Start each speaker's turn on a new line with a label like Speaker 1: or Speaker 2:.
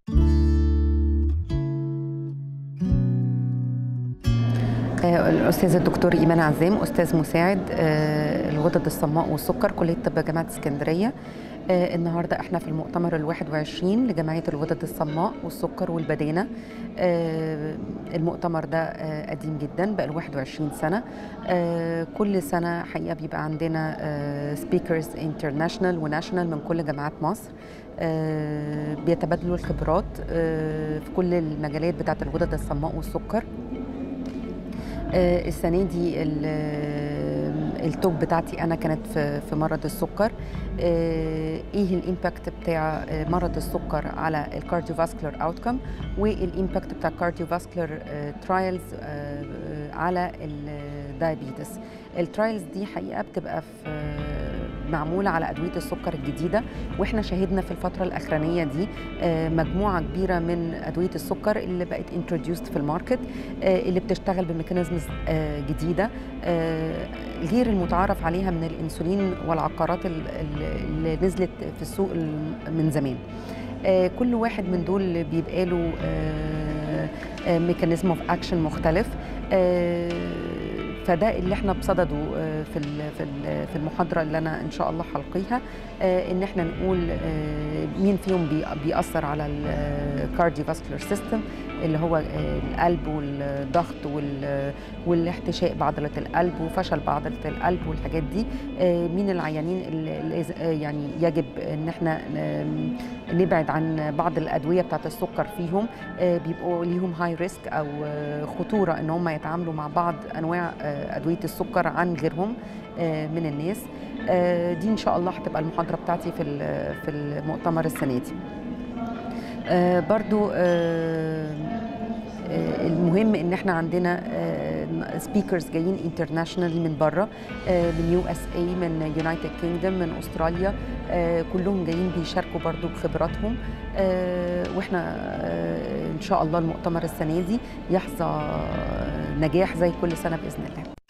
Speaker 1: الأستاذ الدكتور إيمان عزام أستاذ مساعد الغدد الصماء والسكر كلية طب جامعة اسكندرية النهاردة احنا في المؤتمر الواحد وعشرين لجمعية الغدد الصماء والسكر والبدانة المؤتمر ده قديم جدا بقى له 21 سنة كل سنة حقيقة بيبقى عندنا سبيكرز انترناشونال وناشونال من كل جامعات مصر بيتبادلوا الخبرات في كل المجالات بتاعة الغدد الصماء والسكر السنه دي التوب بتاعتي انا كانت في في مرض السكر ايه الامباكت بتاع مرض السكر على الكارديوفاسكولار اوتكم والامباكت بتاع الكارديوفاسكولار ترايلز على الدايابيتس الترايلز دي حقيقه بتبقى في معموله على ادويه السكر الجديده واحنا شاهدنا في الفتره الاخرانيه دي مجموعه كبيره من ادويه السكر اللي بقت انتروديوسد في الماركت اللي بتشتغل بميكانيزمز جديده غير المتعارف عليها من الانسولين والعقارات اللي نزلت في السوق من زمان كل واحد من دول بيبقى له ميكانيزم اوف اكشن مختلف فده اللي احنا بصدده في في في المحاضره اللي انا ان شاء الله هلقيها ان احنا نقول مين فيهم بيأثر على الكارديوفاسكولار سيستم اللي هو القلب والضغط والاحتشاء بعضله القلب وفشل بعضله القلب والحاجات دي مين العيانين اللي يعني يجب ان احنا نبعد عن بعض الادويه بتاعت السكر فيهم بيبقوا ليهم هاي ريسك او خطوره ان هم يتعاملوا مع بعض انواع ادويه السكر عن غيرهم من الناس دي ان شاء الله هتبقى المحاضره بتاعتي في في المؤتمر السنه دي برضو المهم ان احنا عندنا سبيكرز جايين انترناشونال من بره من يو اس اي من يونايتد كينجدم من استراليا كلهم جايين بيشاركوا برضو بخبراتهم واحنا ان شاء الله المؤتمر السنه دي يحظى نجاح زي كل سنه باذن الله